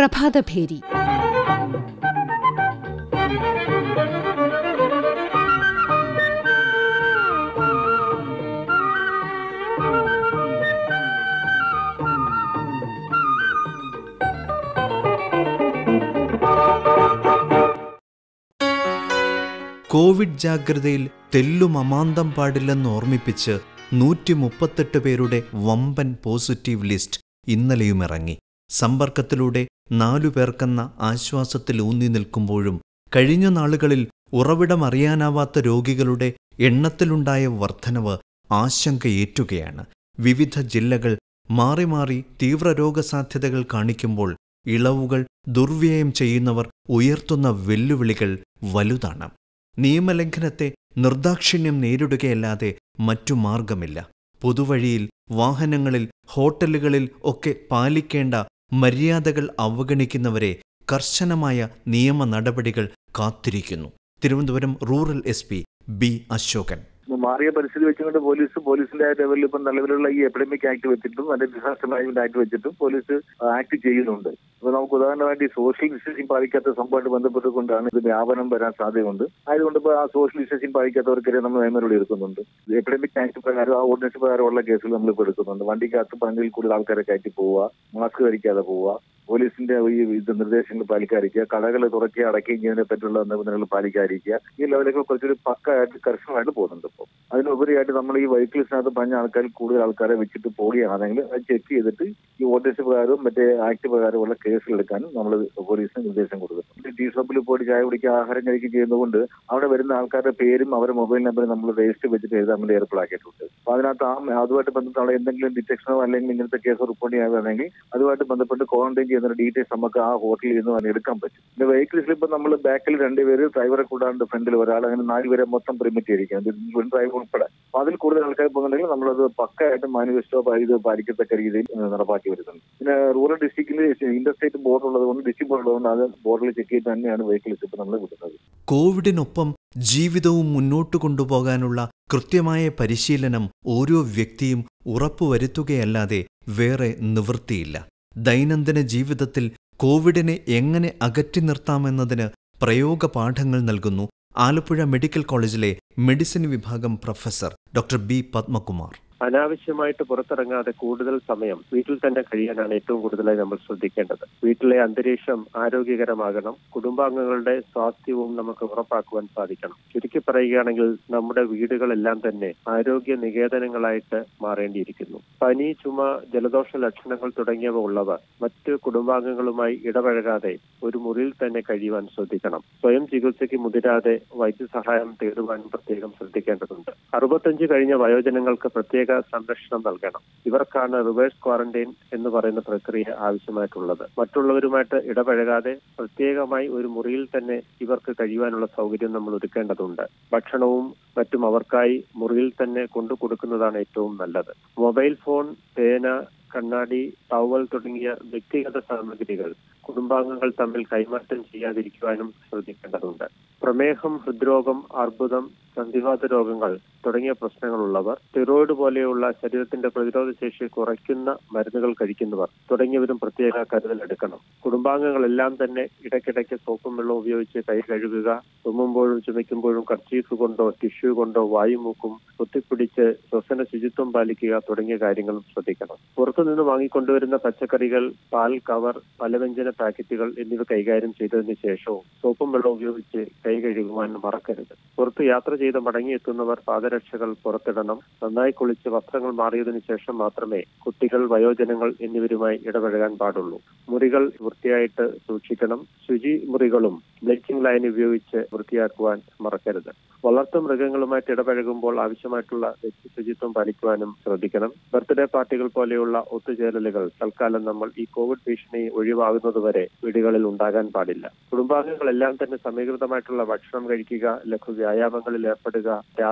പ്രഭാതഭേരി Covid ജാഗ്രതയിൽ തെല്ലും അമാന്തം പാടില്ലെന്ന് ഓർമ്മിപ്പിച്ച് നൂറ്റി മുപ്പത്തെട്ട് പേരുടെ വമ്പൻ പോസിറ്റീവ് ലിസ്റ്റ് ഇന്നലെയും ഇറങ്ങി സമ്പർക്കത്തിലൂടെ നാലു പേർക്കെന്ന ആശ്വാസത്തിൽ ഊന്നി നിൽക്കുമ്പോഴും കഴിഞ്ഞ നാളുകളിൽ ഉറവിടമറിയാനാവാത്ത രോഗികളുടെ എണ്ണത്തിലുണ്ടായ വർധനവ് ആശങ്കയേറ്റുകയാണ് വിവിധ ജില്ലകൾ മാറി മാറി തീവ്ര രോഗസാധ്യതകൾ കാണിക്കുമ്പോൾ ഇളവുകൾ ദുർവ്യയം ചെയ്യുന്നവർ ഉയർത്തുന്ന വെല്ലുവിളികൾ വലുതാണ് നിയമലംഘനത്തെ നിർദാക്ഷിണ്യം നേരിടുകയല്ലാതെ മറ്റു മാർഗമില്ല പൊതുവഴിയിൽ വാഹനങ്ങളിൽ ഹോട്ടലുകളിൽ ഒക്കെ പാലിക്കേണ്ട മര്യാദകൾ അവഗണിക്കുന്നവരെ കർശനമായ നിയമ നടപടികൾ കാത്തിരിക്കുന്നു Thiruvananthapuram rural S P B Ashokan മാറിയ പരിസ്ഥിതി വെച്ചുകൊണ്ട് പോലീസ് പോലീസിന്റെ ലെവലിൽ ഇപ്പം നിലവിലുള്ള ഈ എപ്പിഡമിക് ആക്ട് വെച്ചിട്ടും അതിന്റെ ഡിസാസ്റ്റർ മാനേജ്മെന്റ് ആക്ട് വെച്ചിട്ടും പോലീസ് ആക്ട് ചെയ്യുന്നുണ്ട് അപ്പൊ നമുക്ക് ഉദാഹരണമായിട്ട് ഈ സോഷ്യൽ ഡിസ്റ്റൻസിങ് പാലിക്കാത്ത സംഭവമായിട്ട് ബന്ധപ്പെട്ടുകൊണ്ടാണ് ഇത് വ്യാപനം വരാൻ സാധ്യതയുണ്ട് ആയതുകൊണ്ട് ഇപ്പോൾ ആ സോഷ്യൽ ഡിസ്റ്റൻസിങ് പാലിക്കാത്തവർക്കെതിരെ നമ്മൾ നിയമനടപടി എടുക്കുന്നുണ്ട് എപ്പിഡമിക് ആക്ട് പ്രകാരം ആ ഓർഡിനൻസ് പ്രകാരമുള്ള കേസുകൾ നമ്മൾ ഇപ്പോൾ എടുക്കുന്നുണ്ട് വണ്ടിക്കകത്ത് പന്നിൽ കൂടുതൽ ആൾക്കാരെ കയറ്റി പോവുക മാസ്ക് ധരിക്കാതെ പോവുക പോലീസിന്റെ ഈ ഇത് നിർദ്ദേശങ്ങൾ പാലിക്കാതിരിക്കുക കടകൾ തുറക്കുക അടയ്ക്കുകയും ചെയ്യുന്നതിനെ പറ്റിയുള്ള നിബന്ധനകൾ പാലിക്കാതിരിക്കുക ഈ ലെവലൊക്കെ കുറച്ചൊരു പക്കായിട്ട് കർശനമായിട്ട് പോകുന്നുണ്ട് ഇപ്പോൾ അതിനുപരിയായിട്ട് നമ്മൾ ഈ വെഹിക്കിൾസിനകത്ത് പറഞ്ഞ ആൾക്കാർ കൂടുതൽ ആൾക്കാരെ വെച്ചിട്ട് പോവുകയാണെങ്കിൽ അത് ചെക്ക് ചെയ്തിട്ട് ഈ ഓർഡിനൻസ് പ്രകാരവും മറ്റേ ആക്ട് പ്രകാരമുള്ള കേസുകൾ എടുക്കാനും നമ്മൾ പോലീസിന് നിർദ്ദേശം കൊടുക്കുന്നുണ്ട് ടീ ഷോപ്പിൽ പോയിട്ട് ചായ കുടിക്കുക ആഹാരം കഴിക്കുകയും ചെയ്യുന്നതുകൊണ്ട് അവിടെ വരുന്ന ആൾക്കാരുടെ പേരും അവരുടെ മൊബൈൽ നമ്പറും നമ്മൾ രജിസ്റ്റർ വെച്ചിട്ട് എഴുതാൻ വേണ്ടി ഏർപ്പാടാക്കിയിട്ടുണ്ട് അപ്പൊ അതിനകത്ത് ആ അതുമായിട്ട് ബന്ധപ്പെട്ട് അവിടെ എന്തെങ്കിലും ഡിറ്റക്ഷനോ അല്ലെങ്കിൽ ഇങ്ങനത്തെ കേസോ റിപ്പോർട്ട് ചെയ്യാനാണെങ്കിൽ അതുമായിട്ട് ബന്ധപ്പെട്ട് ക്വാറന്റൈൻ ചെയ്യുന്ന ഡീറ്റെയിൽസ് നമുക്ക് ആ ഹോട്ടലിൽ നിന്ന് തന്നെ എടുക്കാൻ പറ്റും പിന്നെ വെഹിക്കിൾസിൽ ഇപ്പൊ നമ്മൾ ബാക്കിൽ രണ്ടുപേര് ഡ്രൈവറെ കൂടാണ്ട് ഫ്രണ്ടിൽ ഒരാൾ അങ്ങനെ നാല് പേരെ മൊത്തം പെർമിറ്റ് ചെയ്തിരിക്കുന്നത് ഡ്രൈവർ ഉൾപ്പെടെ അപ്പൊ അതിൽ കൂടുതൽ ആൾക്കാർ പോകുന്നുണ്ടെങ്കിൽ നമ്മളത് പക്കയായിട്ട് മാനിഫെസ്റ്റോ ഇത് പാലിക്കത്തക്ക രീതിയിൽ നടപ്പാക്കി വരുന്നുണ്ട് പിന്നെ റൂറൽ ഡിസ്ട്രിക്റ്റിൽ ഇന്റർസ്റ്റേറ്റ് ബോർഡർ ഉള്ളത് കൊണ്ട് ഡിസ്ട്രിക്ട് ബോർഡ് ഉള്ളതുകൊണ്ട് അത് ബോർഡിൽ ചെക്ക് ചെയ്ത് തന്നെയാണ് വെഹിക്കിൾസ് ഇപ്പൊ നമ്മൾ വിടുന്നത് കോവിഡിനൊപ്പം ജീവിതവും മുന്നോട്ട് കൊണ്ടുപോകാനുള്ള കൃത്യമായ പരിശീലനം ഓരോ വ്യക്തിയും ഉറപ്പുവരുത്തുകയല്ലാതെ വേറെ നിവൃത്തിയില്ല ദൈനംദിന ജീവിതത്തിൽ കോവിഡിനെ എങ്ങനെ അകറ്റി നിർത്താമെന്നതിന് പ്രയോഗപാഠങ്ങൾ നൽകുന്നു ആലപ്പുഴ മെഡിക്കൽ കോളേജിലെ മെഡിസിൻ വിഭാഗം പ്രൊഫസർ ഡോക്ടർ ബി പത്മകുമാർ അനാവശ്യമായിട്ട് പുറത്തിറങ്ങാതെ കൂടുതൽ സമയം വീട്ടിൽ തന്നെ കഴിയാനാണ് ഏറ്റവും കൂടുതലായി നമ്മൾ ശ്രദ്ധിക്കേണ്ടത് വീട്ടിലെ അന്തരീക്ഷം ആരോഗ്യകരമാകണം കുടുംബാംഗങ്ങളുടെ സ്വാസ്ഥ്യവും നമുക്ക് ഉറപ്പാക്കുവാൻ സാധിക്കണം ചുരുക്കി പറയുകയാണെങ്കിൽ നമ്മുടെ വീടുകളെല്ലാം തന്നെ ആരോഗ്യ നികേതനങ്ങളായിട്ട് മാറേണ്ടിയിരിക്കുന്നു പനി ചുമ ജലദോഷ ലക്ഷണങ്ങൾ തുടങ്ങിയവ ഉള്ളവർ മറ്റ് കുടുംബാംഗങ്ങളുമായി ഇടപഴകാതെ ഒരു മുറിയിൽ തന്നെ കഴിയുവാൻ ശ്രദ്ധിക്കണം സ്വയം ചികിത്സയ്ക്ക് മുതിരാതെ വൈദ്യസഹായം തേടുവാനും പ്രത്യേകം ശ്രദ്ധിക്കേണ്ടതുണ്ട് അറുപത്തഞ്ച് കഴിഞ്ഞ വയോജനങ്ങൾക്ക് പ്രത്യേക സംരക്ഷണം നൽകണം ഇവർക്കാണ് റിവേഴ്സ് ക്വാറന്റൈൻ എന്ന് പറയുന്ന പ്രക്രിയ ആവശ്യമായിട്ടുള്ളത് മറ്റുള്ളവരുമായിട്ട് ഇടപഴകാതെ പ്രത്യേകമായി ഒരു മുറിയിൽ തന്നെ ഇവർക്ക് കഴിയുവാനുള്ള സൗകര്യം നമ്മൾ ഒരുക്കേണ്ടതുണ്ട് ഭക്ഷണവും മറ്റും അവർക്കായി മുറിയിൽ തന്നെ കൊണ്ടു കൊടുക്കുന്നതാണ് ഏറ്റവും നല്ലത് മൊബൈൽ ഫോൺ പേന കണ്ണാടി ടവൽ തുടങ്ങിയ വ്യക്തിഗത സാമഗ്രികൾ കുടുംബാംഗങ്ങൾ തമ്മിൽ കൈമാറ്റം ചെയ്യാതിരിക്കുവാനും ശ്രദ്ധിക്കേണ്ടതുണ്ട് പ്രമേഹം ഹൃദ്രോഗം അർബുദം സന്ധിവാത രോഗങ്ങൾ തുടങ്ങിയ പ്രശ്നങ്ങളുള്ളവർ സ്റ്റിറോയിഡ് പോലെയുള്ള ശരീരത്തിന്റെ പ്രതിരോധ ശേഷി കുറയ്ക്കുന്ന മരുന്നുകൾ കഴിക്കുന്നവർ തുടങ്ങിയവരും പ്രത്യേക കരുതൽ എടുക്കണം കുടുംബാംഗങ്ങളെല്ലാം തന്നെ ഇടയ്ക്കിടയ്ക്ക് സോപ്പും വെള്ളവും ഉപയോഗിച്ച് കൈ കഴുകുക തുമ്മുമ്പോഴും ചുമയ്ക്കുമ്പോഴും കർച്ചീഫ് കൊണ്ടോ ടിഷ്യൂ കൊണ്ടോ വായുമൂക്കും കുത്തിപ്പിടിച്ച് ശ്വസന ശുചിത്വം പാലിക്കുക തുടങ്ങിയ കാര്യങ്ങളും ശ്രദ്ധിക്കണം പുറത്തുനിന്ന് വാങ്ങിക്കൊണ്ടുവരുന്ന പച്ചക്കറികൾ പാൽ കവർ പലവ്യഞ്ജന പാക്കറ്റുകൾ എന്നിവ കൈകാര്യം ചെയ്തതിനു ശേഷവും സോപ്പും വെള്ളവും ഉപയോഗിച്ച് കൈ കഴുകുവാൻ മറക്കരുത് പുറത്ത് യാത്ര ചെയ്ത് മടങ്ങിയെത്തുന്നവർ പാദരക്ഷകൾ പുറത്തിടണം നന്നായി കുളിച്ച് വസ്ത്രങ്ങൾ മാറിയതിനു ശേഷം മാത്രമേ കുട്ടികൾ വയോജനങ്ങൾ എന്നിവരുമായി ഇടപഴകാൻ പാടുള്ളൂ മുറികൾ വൃത്തിയായിട്ട് സൂക്ഷിക്കണം ശുചി മുറികളും ബ്ലീച്ചിങ് ലൈൻ ഉപയോഗിച്ച് വൃത്തിയാക്കുവാൻ മറക്കരുത് വളർത്തു മൃഗങ്ങളുമായിട്ട് ഇടപഴകുമ്പോൾ ആവശ്യമായിട്ടുള്ള വ്യക്തി ശുചിത്വം പാലിക്കുവാനും ശ്രദ്ധിക്കണം ബർത്ത്ഡേ പാർട്ടികൾ പോലെയുള്ള ഒത്തുചേരലുകൾ തൽക്കാലം നമ്മൾ ഈ കോവിഡ് ഭീഷണി ഒഴിവാകുന്നതുവരെ വീടുകളിൽ ഉണ്ടാകാൻ പാടില്ല കുടുംബാംഗങ്ങളെല്ലാം തന്നെ സമീകൃതമായിട്ടുള്ള ഭക്ഷണം കഴിക്കുക ലഘു വ്യായാമങ്ങളിൽ ഏർപ്പെടുക രാവിലത്തെ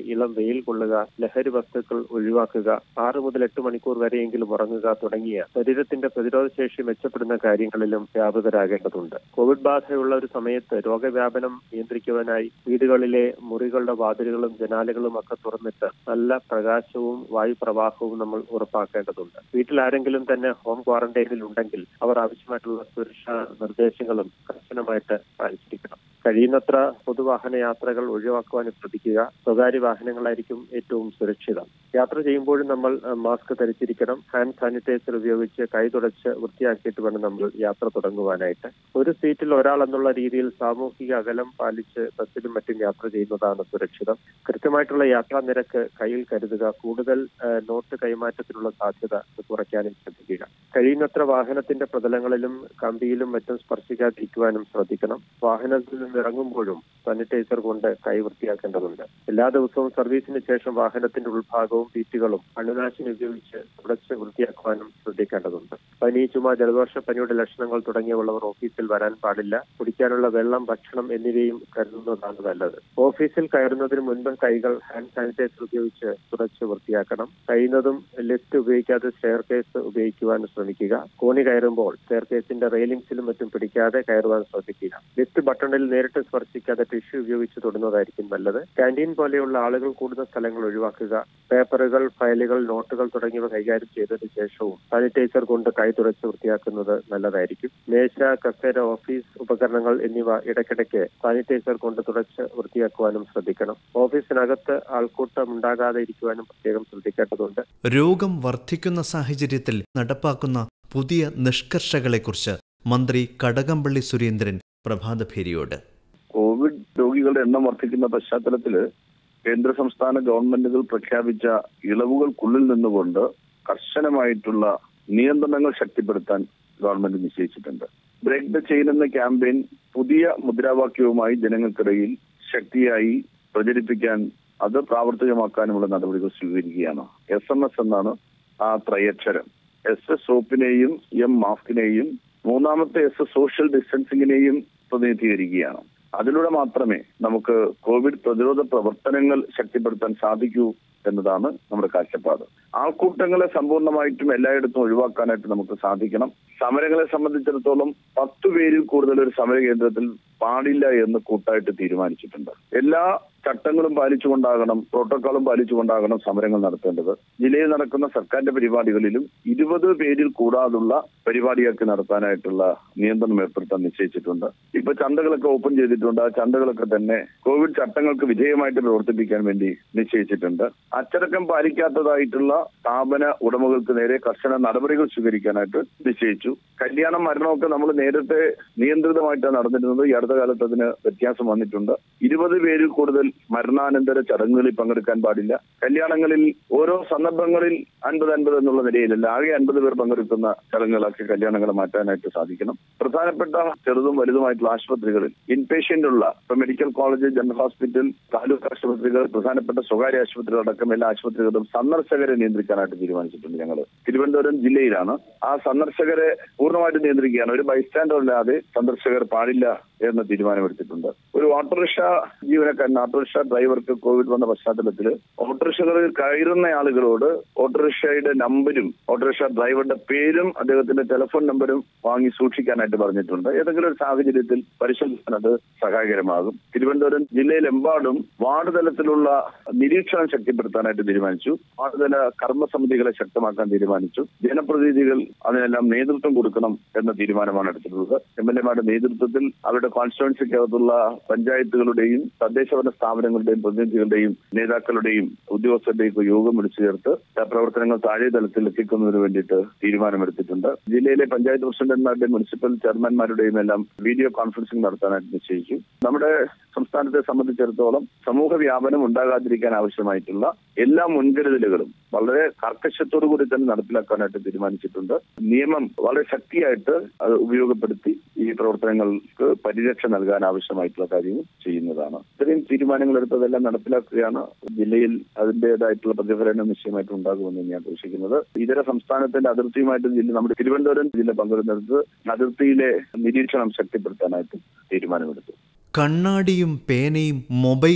ഇളം വെയിൽ കൊള്ളുക ലഹരി വസ്തുക്കൾ ഒഴിവാക്കുക ആറ് മുതൽ എട്ട് മണിക്കൂർ വരെയെങ്കിലും ഉറങ്ങുക തുടങ്ങിയ ശരീരത്തിന്റെ പ്രതിരോധ ശേഷി മെച്ചപ്പെടുന്ന കാര്യങ്ങളിലും വ്യാപൃതരാകേണ്ടതുണ്ട് കോവിഡ് ബാധയുള്ള ഒരു സമയത്ത് രോഗവ്യാപനം നിയന്ത്രിക്കുവാനായി വീടുകളിലെ മുറികളുടെ വാതിലുകളും ജനാലകളും ഒക്കെ തുറന്നിട്ട് നല്ല പ്രകാശവും വായുപ്രവാഹവും നമ്മൾ ഉറപ്പാക്കേണ്ടതുണ്ട് വീട്ടിൽ ആരെങ്കിലും തന്നെ ഹോം ക്വാറന്റൈനിൽ ഉണ്ടെങ്കിൽ അവർ ആവശ്യമായിട്ടുള്ള സുരക്ഷാ നിർദ്ദേശങ്ങളും കർശനമായിട്ട് പാലിച്ചിരിക്കണം കഴിയുന്നത്ര പൊതുവാഹന യാത്രകൾ ഒഴിവാക്കുവാൻ ശ്രദ്ധിക്കുക സ്വകാര്യ വാഹനങ്ങളായിരിക്കും ഏറ്റവും സുരക്ഷിതം യാത്ര ചെയ്യുമ്പോഴും നമ്മൾ അഹ്, മാസ്ക് ധരിച്ചിരിക്കണം ഹാൻഡ് സാനിറ്റൈസർ ഉപയോഗിച്ച് കൈ തുടച്ച് വൃത്തിയാക്കിയിട്ട് വേണം നമ്മൾ യാത്ര തുടങ്ങുവാനായിട്ട് ഒരു സീറ്റിൽ ഒരാൾ എന്നുള്ള രീതിയിൽ സാമൂഹിക അകലം പാലിച്ച് ബസ്സിലും മറ്റും യാത്ര ചെയ്യുന്നതാണ് സുരക്ഷിതം കൃത്യമായിട്ടുള്ള യാത്രാ നിരക്ക് കയ്യിൽ കരുതുക കൂടുതൽ അഹ്, നോട്ട് കൈമാറ്റത്തിനുള്ള സാധ്യത കുറയ്ക്കാനും ശ്രദ്ധിക്കുക കഴിയുന്നത്ര വാഹനത്തിന്റെ പ്രതലങ്ങളിലും കമ്പിയിലും മറ്റും സ്പർശിക്കാതിരിക്കുവാനും ശ്രദ്ധിക്കണം വാഹനത്തിൽ നിന്ന് ഇറങ്ങുമ്പോഴും സാനിറ്റൈസർ കൊണ്ട് കൈ വൃത്തിയാക്കേണ്ടതുണ്ട് എല്ലാ ദിവസവും സർവീസിന് ശേഷം വാഹനത്തിന്റെ ഉൾഭാഗവും സീറ്റുകളും അണുനാശിനി ഉപയോഗിച്ച് തുടച്ച് വൃത്തിയാക്കുവാനും ശ്രദ്ധിക്കേണ്ടതുണ്ട് പനി ചുമ ജലദോഷ പനിയുടെ ലക്ഷണങ്ങൾ തുടങ്ങിയവർ ഓഫീസിൽ വരാൻ പാടില്ല കുടിക്കാനുള്ള വെള്ളം ഭക്ഷണം എന്നിവയും കരുതുന്നതാണ് നല്ലത് ഓഫീസിൽ കയറുന്നതിന് മുൻപ് കൈകൾ ഹാൻഡ് സാനിറ്റൈസർ ഉപയോഗിച്ച് തുടച്ച് വൃത്തിയാക്കണം കഴിയുന്നതും ലിഫ്റ്റ് ഉപയോഗിക്കാതെ സ്റ്റെയർ കേസ് ഉപയോഗിക്കുവാൻ ശ്രമിക്കുക കോണി കയറുമ്പോൾ സ്റ്റെയർ കേസിന്റെ റെയിലിംഗ്സിലും മറ്റും പിടിക്കാതെ കയറുവാൻ ശ്രദ്ധിക്കുക ലിഫ്റ്റ് ബട്ടണിൽ നേരിട്ട് സ്പർശിക്കാതെ ടിഷ്യൂ ഉപയോഗിച്ച് തൊടുന്നതായിരിക്കും നല്ലത് ക്യാൻറ്റീൻ പോലെയുള്ള ആളുകൾ കൂടുന്ന സ്ഥലങ്ങൾ ഒഴിവാക്കുക പേപ്പറുകൾ ഫയലുകൾ നോട്ടുകൾ തുടങ്ങിയവ കൈകാര്യം ചെയ്തതിനു ശേഷവും സാനിറ്റൈസർ കൊണ്ട് കൈ തുടച്ച് വൃത്തിയാക്കുന്നത് നല്ലതായിരിക്കും മേശ കസേര ഓഫീസ് ഉപകരണങ്ങൾ എന്നിവ ഇടയ്ക്കിടയ്ക്ക് സാനിറ്റൈസർ കൊണ്ട് തുടച്ച് വൃത്തിയാക്കുവാനും ശ്രദ്ധിക്കണം ഓഫീസിനകത്ത് ആൾക്കൂട്ടം ഉണ്ടാകാതെ ഇരിക്കുവാനും പ്രത്യേകം ശ്രദ്ധിക്കേണ്ടതുണ്ട് രോഗം വർദ്ധിക്കുന്ന സാഹചര്യത്തിൽ നടപ്പാക്കുന്ന പുതിയ നിഷ്കർഷകളെക്കുറിച്ച് മന്ത്രി കടകംപള്ളി സുരേന്ദ്രൻ പ്രഭാതഭേരിയോട് കോവിഡ് രോഗികളുടെ എണ്ണം വർദ്ധിക്കുന്ന പശ്ചാത്തലത്തിൽ കേന്ദ്ര സംസ്ഥാന ഗവൺമെന്റുകൾ പ്രഖ്യാപിച്ച ഇളവുകൾക്കുള്ളിൽ നിന്നുകൊണ്ട് കർശനമായിട്ടുള്ള നിയന്ത്രണങ്ങൾ ശക്തിപ്പെടുത്താൻ ഗവൺമെന്റ് നിശ്ചയിച്ചിട്ടുണ്ട് ബ്രേക്ക് ദ ചെയിൻ എന്ന ക്യാമ്പയിൻ പുതിയ മുദ്രാവാക്യവുമായി ജനങ്ങൾക്കിടയിൽ ശക്തിയായി പ്രചരിപ്പിക്കാൻ അത് പ്രാവർത്തികമാക്കാനുമുള്ള നടപടികൾ സ്വീകരിക്കുകയാണ് എസ് എം എസ് എന്നാണ് ആ ത്രയക്ഷരം എസ് എസ് സോപ്പിനെയും എം മാസ്കിനെയും മൂന്നാമത്തെ എസ് സോഷ്യൽ ഡിസ്റ്റൻസിങ്ങിനെയും പ്രതിനിധീകരിക്കുകയാണ് അതിലൂടെ മാത്രമേ നമുക്ക് കോവിഡ് പ്രതിരോധ പ്രവർത്തനങ്ങൾ ശക്തിപ്പെടുത്താൻ സാധിക്കൂ എന്നതാണ് നമ്മുടെ കാഴ്ചപ്പാട് ആൾക്കൂട്ടങ്ങളെ സമ്പൂർണ്ണമായിട്ടും എല്ലായിടത്തും ഒഴിവാക്കാനായിട്ട് നമുക്ക് സാധിക്കണം സമരങ്ങളെ സംബന്ധിച്ചിടത്തോളം പത്തു പേരിൽ കൂടുതൽ ഒരു സമര കേന്ദ്രത്തിൽ പാടില്ല എന്ന് കൂട്ടായിട്ട് തീരുമാനിച്ചിട്ടുണ്ട് എല്ലാ ചട്ടങ്ങളും പാലിച്ചുകൊണ്ടാകണം പ്രോട്ടോക്കോളും പാലിച്ചുകൊണ്ടാകണം സമരങ്ങൾ നടത്തേണ്ടത് ജില്ലയിൽ നടക്കുന്ന സർക്കാരിന്റെ പരിപാടികളിലും ഇരുപത് പേരിൽ കൂടാതുള്ള പരിപാടികൾക്ക് നടത്താനായിട്ടുള്ള നിയന്ത്രണം ഏർപ്പെടുത്താൻ നിശ്ചയിച്ചിട്ടുണ്ട് ഇപ്പൊ ചന്തകളൊക്കെ ഓപ്പൺ ചെയ്തിട്ടുണ്ട് ആ ചന്തകളൊക്കെ തന്നെ കോവിഡ് ചട്ടങ്ങൾക്ക് വിധേയമായിട്ട് പ്രവർത്തിപ്പിക്കാൻ വേണ്ടി നിശ്ചയിച്ചിട്ടുണ്ട് അച്ചടക്കം പാലിക്കാത്തതായിട്ടുള്ള സ്ഥാപന ഉടമകൾക്ക് നേരെ കർശന നടപടികൾ സ്വീകരിക്കാനായിട്ട് നിശ്ചയിച്ചു കല്യാണം മരണമൊക്കെ നമ്മൾ നേരത്തെ നിയന്ത്രിതമായിട്ടാണ് നടന്നിരുന്നത് ഈ അടുത്ത കാലത്ത് അതിന് വ്യത്യാസം വന്നിട്ടുണ്ട് ഇരുപത് പേരിൽ കൂടുതൽ മരണാനന്തര ചടങ്ങുകളിൽ പങ്കെടുക്കാൻ പാടില്ല കല്യാണങ്ങളിൽ ഓരോ സന്ദർഭങ്ങളിൽ അൻപത് അൻപത് എന്നുള്ള നിലയിലല്ല ആകെ അൻപത് പേർ പങ്കെടുക്കുന്ന ചടങ്ങുകളാക്കി കല്യാണങ്ങൾ മാറ്റാനായിട്ട് സാധിക്കണം പ്രധാനപ്പെട്ട ചെറുതും വലുതുമായിട്ടുള്ള ആശുപത്രികളിൽ ഇൻപേഷ്യന്റ് ഉള്ള ഇപ്പൊ medical college general hospital taluk ആശുപത്രികൾ പ്രധാനപ്പെട്ട സ്വകാര്യ ആശുപത്രികൾ അടക്കം എല്ലാ ആശുപത്രികളും സന്ദർശകരെ നിയന്ത്രിക്കാനായിട്ട് തീരുമാനിച്ചിട്ടുണ്ട് ഞങ്ങൾ തിരുവനന്തപുരം ജില്ലയിലാണ് ആ സന്ദർശകരെ പൂർണ്ണമായിട്ട് നിയന്ത്രിക്കുകയാണ് ഒരു ബൈസ്റ്റാൻഡർ ഇല്ലാതെ സന്ദർശകർ പാടില്ല എന്ന് തീരുമാനമെടുത്തിട്ടുണ്ട് ഒരു ഓട്ടോറിക്ഷ ജീവനക്കാരൻ ഓട്ടോറിക്ഷ ഡ്രൈവർക്ക് കോവിഡ് വന്ന പശ്ചാത്തലത്തിൽ ഓട്ടോറിക്ഷകളിൽ കയറുന്ന ആളുകളോട് ഓട്ടോറിക്ഷയുടെ നമ്പരും ഓട്ടോറിക്ഷ ഡ്രൈവറുടെ പേരും അദ്ദേഹത്തിന്റെ ടെലിഫോൺ നമ്പരും വാങ്ങി സൂക്ഷിക്കാനായിട്ട് പറഞ്ഞിട്ടുണ്ട് ഏതെങ്കിലും ഒരു സാഹചര്യത്തിൽ പരിശോധിക്കാൻ അത് സഹായകരമാകും തിരുവനന്തപുരം ജില്ലയിലെമ്പാടും വാർഡ് തലത്തിലുള്ള നിരീക്ഷണം ശക്തിപ്പെടുത്താനായിട്ട് തീരുമാനിച്ചു വാർഡ് തല കർമ്മസമിതികളെ ശക്തമാക്കാൻ തീരുമാനിച്ചു ജനപ്രതിനിധികൾ അതിനെല്ലാം നേതൃത്വം കൊടുക്കണം എന്ന തീരുമാനമാണ് എടുത്തിട്ടുള്ളത് എം എൽ എമാരുടെ നേതൃത്വത്തിൽ അവരുടെ കോൺസ്റ്റിറ്റ്യുവൻസിക്കകത്തുള്ള പഞ്ചായത്തുകളുടെയും തദ്ദേശഭരണ സ്ഥാപനങ്ങളുടെയും പ്രതിനിധികളുടെയും നേതാക്കളുടെയും ഉദ്യോഗസ്ഥരുടെയും ഒക്കെ യോഗം വിളിച്ചു ചേർത്ത് പ്രവർത്തനങ്ങൾ താഴെ തലത്തിൽ എത്തിക്കുന്നതിന് വേണ്ടിയിട്ട് തീരുമാനമെടുത്തിട്ടുണ്ട് ജില്ലയിലെ പഞ്ചായത്ത് പ്രസിഡന്റുമാരുടെയും മുനിസിപ്പൽ ചെയർമാൻമാരുടെയും എല്ലാം വീഡിയോ കോൺഫറൻസിംഗ് നടത്താനായിട്ട് നിശ്ചയിച്ചു നമ്മുടെ സംസ്ഥാനത്തെ സംബന്ധിച്ചിടത്തോളം സമൂഹ വ്യാപനം ഉണ്ടാകാതിരിക്കാൻ ആവശ്യമായിട്ടുള്ള എല്ലാ മുൻകരുതലുകളും വളരെ കർക്കശത്തോടു കൂടി തന്നെ നടപ്പിലാക്കാനായിട്ട് തീരുമാനിച്ചിട്ടുണ്ട് നിയമം വളരെ ശക്തിയായിട്ട് അത് ഉപയോഗപ്പെടുത്തി ഈ പ്രവർത്തനങ്ങൾക്ക് പരിരക്ഷ നൽകാൻ ആവശ്യമായിട്ടുള്ള കാര്യങ്ങൾ ചെയ്യുന്നതാണ് ഇത്രയും തീരുമാനങ്ങൾ എടുത്തതെല്ലാം നടപ്പിലാക്കുകയാണ് ജില്ലയിൽ അതിന്റേതായിട്ടുള്ള പ്രതിഫലനം നിശ്ചയമായിട്ട് ഉണ്ടാകുമെന്ന് ഞാൻ പ്രതീക്ഷിക്കുന്നത് ഇതര സംസ്ഥാനത്തിന്റെ അതിർത്തിയുമായിട്ട് ജില്ല നമ്മുടെ തിരുവനന്തപുരം ജില്ല പങ്കെടുന്നിടത്ത് അതിർത്തിയിലെ നിരീക്ഷണം ശക്തിപ്പെടുത്താനായിട്ട് തീരുമാനമെടുത്തു കണ്ണാടിയും പേനയും മൊബൈലും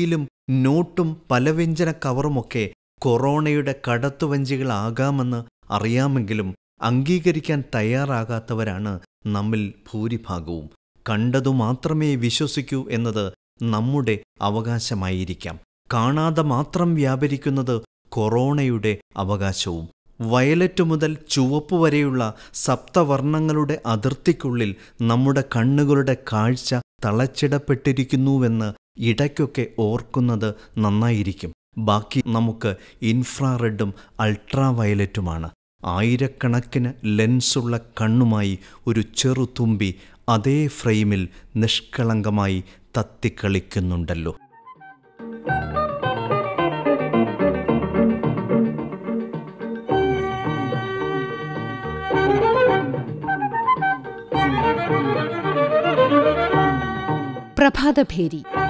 നോട്ടും പലവ്യഞ്ജന കവറുമൊക്കെ കൊറോണയുടെ കടത്തുവഞ്ചികളാകാമെന്ന് അറിയാമെങ്കിലും അംഗീകരിക്കാൻ തയ്യാറാകാത്തവരാണ് നമ്മിൽ ഭൂരിഭാഗവും കണ്ടതു മാത്രമേ വിശ്വസിക്കൂ എന്നത് നമ്മുടെ അവകാശമായിരിക്കാം കാണാതെ മാത്രം വ്യാപരിക്കുന്നത് കൊറോണയുടെ അവകാശവും വയലറ്റ് മുതൽ ചുവപ്പ് വരെയുള്ള സപ്തവർണ്ണങ്ങളുടെ അതിർത്തിക്കുള്ളിൽ നമ്മുടെ കണ്ണുകളുടെ കാഴ്ച തളച്ചിടപ്പെട്ടിരിക്കുന്നുവെന്ന് ഇടയ്ക്കൊക്കെ ഓർക്കുന്നത് നന്നായിരിക്കും ബാക്കി നമുക്ക് ഇൻഫ്രാറെഡും അൾട്രാവയലറ്റുമാണ് ആയിരക്കണക്കിന് ലെൻസുള്ള കണ്ണുമായി ഒരു ചെറുതുമ്പി അതേ ഫ്രെയിമിൽ നിഷ്കളങ്കമായി തത്തിക്കളിക്കുന്നുണ്ടല്ലോ പ്രഭാതഭേരി